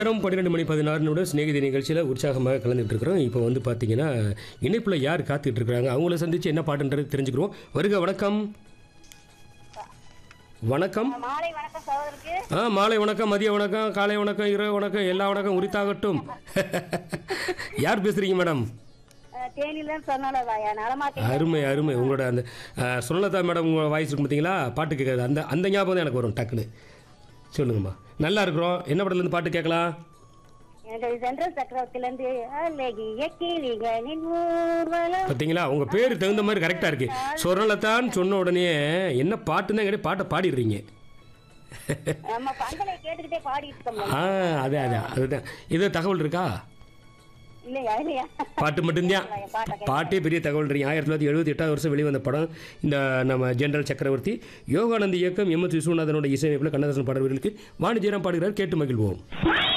நேரம் பன்னிரெண்டு மணி பதினாறுனோட சிநேகிதி நிகழ்ச்சியில் உற்சாகமாக கலந்துட்டு இருக்கிறோம் இப்போ வந்து பார்த்தீங்கன்னா இணைப்பில் யார் காத்துட்டு இருக்கிறாங்க அவங்கள சந்திச்சு என்ன பாட்டுன்றது தெரிஞ்சுக்கிறோம் வருக வணக்கம் வணக்கம் மாலை வணக்கம் சகோதரருக்கு ஆ மாலை வணக்கம் மதிய வணக்கம் காலை வணக்கம் இரவு வணக்கம் எல்லா வணக்கம் உரித்தாகட்டும் யார் பேசுறீங்க மேடம் அஹ், தேனியில சொன்னாலதாயா நலமா கே- அருமை அருமை உங்களோட அந்த ஆ, சுனலதா மேடம் உங்கள் வாய்ஸ் இருக்கு பார்த்தீங்களா பாட்டு கேட்குறது அந்த அந்த ஞாபகம் தான் எனக்கு வரும் டக்குன்னு சொல்லுங்கம்மா நல்லா இருக்கிறோம் என்ன படத்துலேருந்து பாட்டு கேட்கலாம் எனக்கு சென்ட்ரல் சக்கரவர்த்தில இருந்து அழகிய கிளிகளின் ஊர்வலம் பார்த்தீங்களா உங்க பேர் தகுந்த மாதிரி கரெக்டாக இருக்கு சொரலத்தான்னு சொன்ன உடனே என்ன பாட்டுன்னா கேட்டு பாட்டை பாடிடுறீங்க நம்ம பந்தலை கேட்டுக்கிட்டே பாடிட்டு இருக்கோம் ஆ அதே அதே அதுதான் இது தகவல் இருக்கா இல்லையா இல்லையா பாட்டு மட்டும்தான் பாட்டை கேட்டு பாட்டே பெரிய தகவல் இருக்கீங்க ஆயிரத்தி தொள்ளாயிரத்தி எழுபத்தி எட்டாவது வருஷம் வெளிவந்த படம் இந்த நம்ம ஜெனரல் சக்கரவர்த்தி யோகானந்த் இயக்கம் எம் எஸ் விஸ்வநாதனோட இசையமைப்பில் கண்ணதாசன் பாடல்களுக்கு வாணிஜெயராம் பாடுகிறார் கேட்டு மகிழ்வோம்